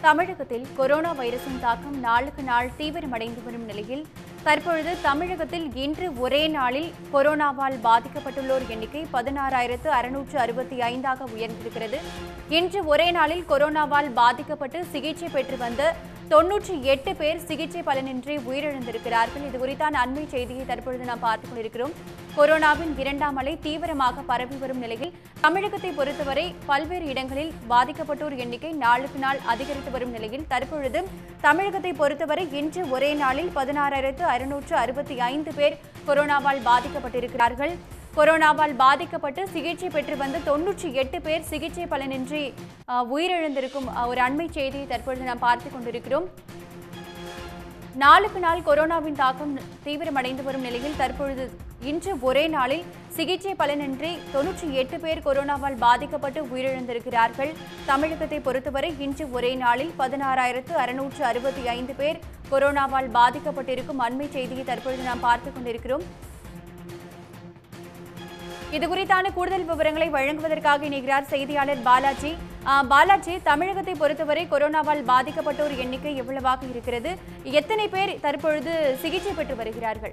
தமிழகத்தில் கொரோனா வைரஸின் தாக்கம் நாளுக்கு நாள் தீவிரமடைந்து வரும் நிலையில் தற்பொழுது தமிழகத்தில் இன்று ஒரே நாளில் கொரோனாவால் பாதிக்கப்பட்டுள்ளோர் எண்ணிக்கை பதினாறாயிரத்து அறுநூற்று அறுபத்தி ஐந்தாக உயர்ந்திருக்கிறது இன்று ஒரே நாளில் கொரோனாவால் பாதிக்கப்பட்டு சிகிச்சை பெற்று வந்த தொன்னூற்றி எட்டு பேர் சிகிச்சை பலனின்றி உயிரிழந்திருக்கிறார்கள் இது குறித்தான அண்மை செய்தியை தற்பொழுது நாம் பார்த்துக் கொண்டிருக்கிறோம் கொரோனாவின் இரண்டாம் அலை தீவிரமாக பரவி வரும் நிலையில் தமிழகத்தை பொறுத்தவரை பல்வேறு இடங்களில் பாதிக்கப்பட்டோர் எண்ணிக்கை நாளுக்கு நாள் அதிகரித்து வரும் நிலையில் தற்பொழுது தமிழகத்தை பொறுத்தவரை இன்று ஒரே நாளில் பதினாறாயிரத்து அறுநூற்று அறுபத்தி ஐந்து பேர் கொரோனாவால் பாதிக்கப்பட்டிருக்கிறார்கள் கொரோனாவால் பாதிக்கப்பட்டு சிகிச்சை பெற்று வந்த தொன்னூற்றி எட்டு பேர் சிகிச்சை பலனின்றி அஹ், உயிரிழந்திருக்கும் அஹ், ஒரு அண்மை செய்தியை தற்பொழுது நாம் பார்த்துக் கொண்டிருக்கிறோம் நாளுக்கு நாள் கொரோனாவின் தாக்கம் தீவிரமடைந்து வரும் நிலையில் தற்பொழுது இன்று ஒரே நாளில் சிகிச்சை பலனின்றி தொன்னூற்றி எட்டு பேர் கொரோனாவால் பாதிக்கப்பட்டு உயிரிழந்திருக்கிறார்கள் தமிழகத்தை பொறுத்தவரை இன்று ஒரே நாளில் பதினாறாயிரத்து அறுநூற்று அறுபத்தி ஐந்து பேர் கொரோனாவால் பாதிக்கப்பட்டிருக்கும் அண்மை செய்தியை தற்பொழுது நாம் பார்த்துக் கொண்டிருக்கிறோம் இது குறித்தான கூடுதல் விவரங்களை வழங்குவதற்காக இணைகிறார் செய்தியாளர் பாலாஜி ஆ, பாலாஜி தமிழகத்தை பொறுத்தவரை கொரோனாவால் பாதிக்கப்பட்டோர் எண்ணிக்கை எவ்வளவாக இருக்கிறது எத்தனை பேர் தற்பொழுது சிகிச்சை பெற்று வருகிறார்கள்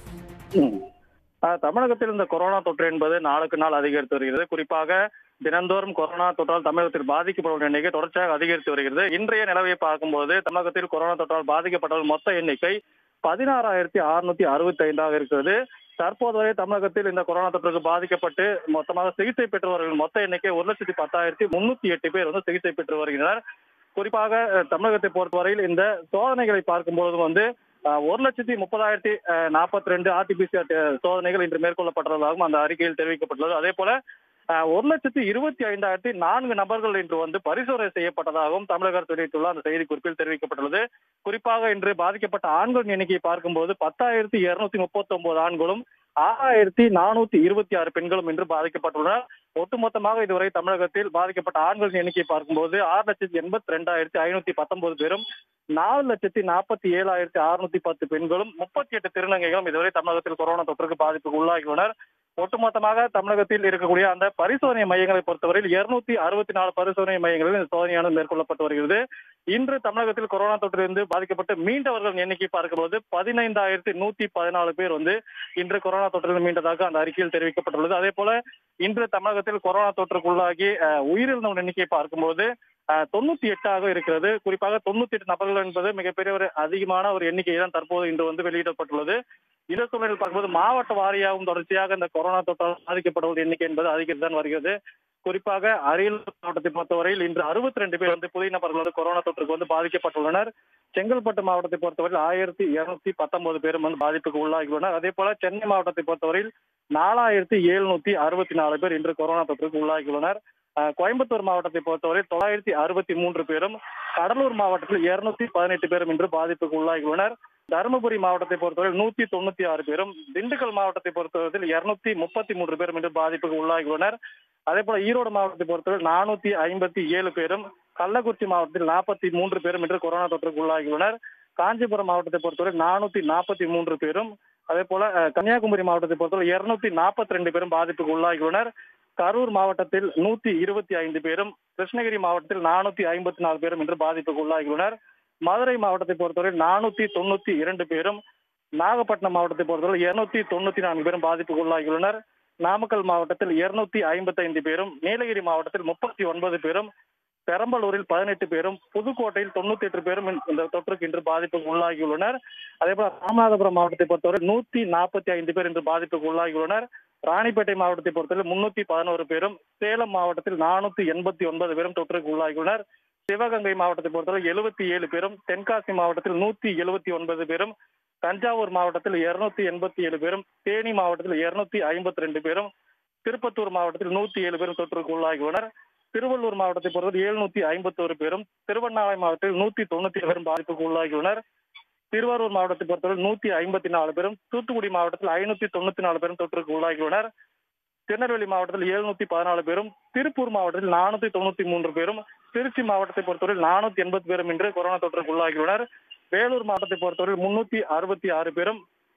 ம். ஆஹ் தமிழகத்தில் இந்த கொரோனா தொற்று என்பது நாளுக்கு நாள் அதிகரித்து வருகிறது குறிப்பாக தினந்தோறும் கொரோனா தொற்றால் தமிழகத்தில் பாதிக்கப்படும் எண்ணிக்கை தொடர்ச்சியாக அதிகரித்து வருகிறது இன்றைய நிலவை பார்க்கும்போது தமிழகத்தில் கொரோனா தொற்றால் பாதிக்கப்பட்டவர்கள் மொத்த எண்ணிக்கை பதினாறாயிரத்தி அறுநூத்தி அறுபத்தி ஐந்தாக இருக்கிறது தற்போது வரை தமிழகத்தில் இந்த கொரோனா தொற்றுக்கு பாதிக்கப்பட்டு மொத்தமாக சிகிச்சை பெற்றவர்கள் மொத்த எண்ணிக்கை ஒரு லட்சத்தி பத்தாயிரத்தி முன்னூத்தி எட்டு பேர் வந்து சிகிச்சை பெற்று வருகின்றனர் குறிப்பாக அஹ், தமிழகத்தை பொறுத்தவரையில் இந்த சோதனைகளை பார்க்கும்போது வந்து அஹ், ஒரு லட்சத்தி முப்பதாயிரத்தி நாற்பத்தி ரெண்டு ஆர்டிபிசிஆர் சோதனைகள் இன்று மேற்கொள்ளப்பட்டுள்ளதாகவும் அந்த அறிக்கையில் தெரிவிக்கப்பட்டுள்ளது அதே போல அஹ், ஒரு லட்சத்தி இருபத்தி ஐந்தாயிரத்தி நான்கு நபர்கள் இன்று வந்து பரிசோதனை செய்யப்பட்டதாகவும் தமிழக அரசு வெளியிட்டுள்ள அந்த செய்தி குறிப்பில் தெரிவிக்கப்பட்டுள்ளது குறிப்பாக இன்று பாதிக்கப்பட்ட ஆண்களின் எண்ணிக்கையை பார்க்கும்போது பத்தாயிரத்தி இருநூத்தி முப்பத்தி ஒன்பது ஆண்களும் ஆறாயிரத்தி நானூத்தி இருபத்தி ஆறு பெண்களும் இன்று பாதிக்கப்பட்டுள்ளனர் ஒட்டுமொத்தமாக இதுவரை தமிழகத்தில் பாதிக்கப்பட்ட ஆண்களின் எண்ணிக்கையை பார்க்கும்போது ஆறு லட்சத்தி எண்பத்தி ரெண்டாயிரத்தி ஐநூத்தி பத்தொன்பது பேரும் நாலு லட்சத்தி நாற்பத்தி ஏழாயிரத்தி அறுநூத்தி பத்து பெண்களும் முப்பத்தி எட்டு திருநங்கைகளும் இதுவரை தமிழகத்தில் கொரோனா தொற்றுக்கு பாதிப்புக்கு உள்ளாகியுள்ளனர் ஒட்டுமொத்தமாக தமிழகத்தில் இருக்கக்கூடிய அந்த பரிசோதனை மையங்களை பொறுத்தவரையில் இருநூத்தி அறுபத்தி நாலு பரிசோதனை மையங்களில் இந்த சோதனையானது மேற்கொள்ளப்பட்டு வருகிறது இன்று தமிழகத்தில் கொரோனா தொற்றிலிருந்து பாதிக்கப்பட்டு மீண்டவர்கள் எண்ணிக்கை பார்க்கும்போது பதினைந்தாயிரத்தி நூத்தி பதினாலு பேர் வந்து இன்று கொரோனா தொற்றிலிருந்து மீண்டதாக அந்த அறிக்கையில் தெரிவிக்கப்பட்டுள்ளது அதே போல இன்று தமிழகத்தில் கொரோனா தொற்றுக்குள்ளாகி அஹ், உயிரிழந்தவர்கள் எண்ணிக்கை பார்க்கும்போது அஹ், தொண்ணூத்தி எட்டாக இருக்கிறது குறிப்பாக தொண்ணூத்தி எட்டு நபர்கள் என்பது மிகப்பெரிய ஒரு அதிகமான ஒரு எண்ணிக்கை தான் தற்போது இன்று வந்து வெளியிடப்பட்டுள்ளது இந்த சூழலில் பார்க்கும்போது மாவட்ட வாரியாகவும் தொடர்ச்சியாக இந்த கொரோனா தொற்றால் பாதிக்கப்படுவது எண்ணிக்கை என்பது அதிகரித்து தான் வருகிறது குறிப்பாக அரியலூர் மாவட்டத்தை பொறுத்தவரையில் இன்று அறுபத்தி ரெண்டு பேர் வந்து புதிய நபர்கள் வந்து கொரோனா தொற்றுக்கு வந்து பாதிக்கப்பட்டுள்ளனர் செங்கல்பட்டு மாவட்டத்தை பொறுத்தவரையில் ஆயிரத்தி இருநூத்தி பத்தொன்பது பேரும் வந்து பாதிப்புக்கு உள்ளாகியுள்ளனர் அதே போல சென்னை மாவட்டத்தை பொறுத்தவரையில் நாலாயிரத்தி எழுநூத்தி அறுபத்தி நாலு பேர் இன்று கொரோனா தொற்றுக்கு உள்ளாகியுள்ளனர் அஹ், கோயம்புத்தூர் மாவட்டத்தை பொறுத்தவரை தொள்ளாயிரத்தி அறுபத்தி மூன்று பேரும் கடலூர் மாவட்டத்தில் இருநூத்தி பதினெட்டு பேரும் இன்று பாதிப்புக்கு உள்ளாகியுள்ளனர் தருமபுரி மாவட்டத்தை பொறுத்தவரை நூத்தி தொண்ணூத்தி ஆறு பேரும் திண்டுக்கல் மாவட்டத்தை பொறுத்தவரையில் இருநூத்தி முப்பத்தி மூன்று பேரும் இன்று பாதிப்புக்கு உள்ளாகியுள்ளனர் அதே போல ஈரோடு மாவட்டத்தை பொறுத்தவரை நானூத்தி ஐம்பத்தி ஏழு பேரும் கள்ளக்குறிச்சி மாவட்டத்தில் நாற்பத்தி மூன்று பேரும் இன்று கொரோனா தொற்றுக்கு உள்ளாகியுள்ளனர் காஞ்சிபுரம் மாவட்டத்தை பொறுத்தவரை நானூத்தி நாற்பத்தி மூன்று பேரும் அதே போல அஹ், கன்னியாகுமரி மாவட்டத்தை பொறுத்தவரை இருநூத்தி நாற்பத்தி ரெண்டு பேரும் பாதிப்புக்கு உள்ளாகியுள்ளனர் கரூர் மாவட்டத்தில் நூத்தி இருபத்தி ஐந்து பேரும் கிருஷ்ணகிரி மாவட்டத்தில் நானூத்தி ஐம்பத்தி நாலு பேரும் இன்று பாதிப்புக்கு உள்ளாகியுள்ளனர் மதுரை மாவட்டத்தை பொறுத்தவரை நானூத்தி தொண்ணூத்தி இரண்டு பேரும் நாகப்பட்டினம் மாவட்டத்தை பொறுத்தவரை இருநூத்தி தொண்ணூத்தி நான்கு பேரும் பாதிப்புக்கு உள்ளாகியுள்ளனர் நாமக்கல் மாவட்டத்தில் இருநூத்தி ஐம்பத்தி ஐந்து பேரும் நீலகிரி மாவட்டத்தில் முப்பத்தி ஒன்பது பேரும் பெரம்பலூரில் பதினெட்டு பேரும் புதுக்கோட்டையில் தொண்ணூத்தி எட்டு பேரும் இந்த- இந்த தொற்றுக்கு இன்று பாதிப்புக்கு உள்ளாகியுள்ளனர் அதே போல ராமநாதபுரம் மாவட்டத்தை பொறுத்தவரை நூத்தி நாற்பத்தி ஐந்து பேர் இன்று பாதிப்புக்கு உள்ளாகியுள்ளனர் ராணிப்பேட்டை மாவட்டத்தை பொறுத்தவரை முன்னூத்தி பதினோரு பேரும் சேலம் மாவட்டத்தில் நானூத்தி எண்பத்தி ஒன்பது பேரும் தொற்றுக்கு உள்ளாகியுள்ளனர் சிவகங்கை மாவட்டத்தை பொறுத்தவரை எழுபத்தி ஏழு பேரும் தென்காசி மாவட்டத்தில் நூத்தி எழுபத்தி ஒன்பது பேரும் தஞ்சாவூர் மாவட்டத்தில் இருநூத்தி எண்பத்தி ஏழு பேரும் தேனி மாவட்டத்தில் இருநூத்தி ஐம்பத்தி ரெண்டு பேரும் திருப்பத்தூர் மாவட்டத்தில் நூத்தி ஏழு பேரும் தொற்றுக்கு உள்ளாகியுள்ளனர் திருவள்ளூர் மாவட்டத்தை பொறுத்தவரை எழுநூத்தி ஐம்பத்தோரு பேரும் திருவண்ணாமலை மாவட்டத்தில் நூத்தி தொண்ணூத்தி ஏழு பேரும் பாதிப்புக்கு உள்ளாகியுள்ளனர் திருவாரூர் மாவட்டத்தை பொறுத்தவரை நூத்தி ஐம்பத்தி நாலு பேரும் தூத்துக்குடி மாவட்டத்தில் ஐநூத்தி தொண்ணூத்தி நாலு பேரும் தொற்றுக்கு உள்ளாகியுள்ளனர் திருநெல்வேலி மாவட்டத்தில் எழுநூத்தி பதினாலு பேரும் திருப்பூர் மாவட்டத்தில் நானூத்தி தொண்ணூத்தி மூன்று பேரும் திருச்சி மாவட்டத்தை பொறுத்தவரை நானூத்தி எண்பது பேரும் இன்று கொரோனா தொற்றுக்கு உள்ளாகியுள்ளனர் வேலூர் மாவட்டத்தை பொறுத்தவரை முன்னூத்தி அறுபத்தி ஆறு பேரும்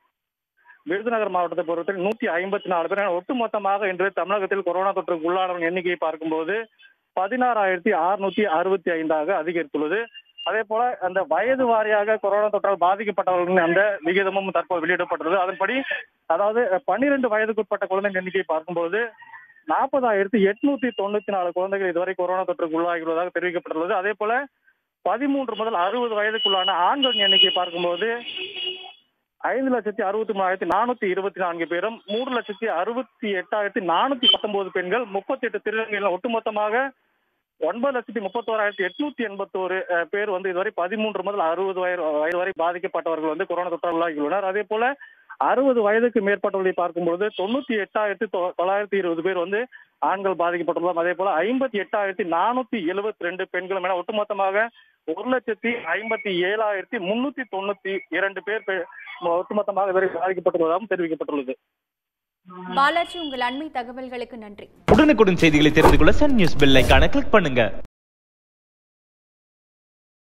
விருதுநகர் மாவட்டத்தை பொறுத்தவரை நூத்தி ஐம்பத்தி நாலு பேர் என ஒட்டுமொத்தமாக இன்று தமிழகத்தில் கொரோனா தொற்றுக்கு உள்ளானவர்கள் எண்ணிக்கையை பார்க்கும்போது பதினாறாயிரத்தி அறுநூத்தி அறுபத்தி ஐந்தாக அதிகரித்துள்ளது அதே போல அந்த வயது வாரியாக கொரோனா தொற்றால் பாதிக்கப்பட்டவர்களின் அந்த விகிதமும் தற்போது வெளியிடப்பட்டுள்ளது அதன்படி அதாவது பன்னிரண்டு வயதுக்குட்பட்ட குழந்தைகள் எண்ணிக்கையை பார்க்கும்போது நாற்பதாயிரத்தி எட்நூத்தி தொண்ணூத்தி நாலு குழந்தைகள் இதுவரை கொரோனா தொற்றுக்கு உள்ளாகியுள்ளதாக தெரிவிக்கப்பட்டுள்ளது அதே போல பதிமூன்று முதல் அறுபது வயதுக்குள்ளான ஆண்களின் எண்ணிக்கையை பார்க்கும்போது ஐந்து லட்சத்தி அறுபத்தி மூணாயிரத்தி நானூத்தி இருபத்தி நான்கு பேரும் மூன்று லட்சத்தி அறுபத்தி எட்டாயிரத்தி நானூத்தி பத்தொன்பது பெண்கள் முப்பத்தி எட்டு திருநங்கைகள் ஒட்டுமொத்தமாக ஒன்பது லட்சத்தி முப்பத்தோராயிரத்தி எட்நூத்தி எண்பத்தோரு அஹ், பேர் வந்து இதுவரை பதிமூன்று முதல் அறுபது வயது வயது வரை பாதிக்கப்பட்டவர்கள் வந்து கொரோனா தொற்றால் உள்ளாகியுள்ளனர் அதே போல அறுபது வயதுக்கு மேற்பட்டவர்களை பார்க்கும்பொழுது தொண்ணூத்தி எட்டாயிரத்தி தொ- தொள்ளாயிரத்தி இருபது பேர் வந்து ஆண்கள் பாதிக்கப்பட்டுள்ளோம் அதே போல ஐம்பத்தி எட்டாயிரத்தி நானூத்தி எழுபத்தி ரெண்டு பெண்களும் என ஒட்டுமொத்தமாக ஒரு லட்சத்தி ஐம்பத்தி ஏழாயிரத்தி முன்னூத்தி தொண்ணூத்தி இரண்டு பேர் பெ- ஒட்டுமொத்தமாக இதுவரை பாதிக்கப்பட்டுள்ளதாகவும் தெரிவிக்கப்பட்டுள்ளது பாலாஜி உங்கள் அண்மை தகவல்களுக்கு நன்றி உடனுக்குடன் செய்திகளை தெரிந்து கொள்ள சன் நியூஸ் பெல் ஐகானை கிளிக் பண்ணுங்க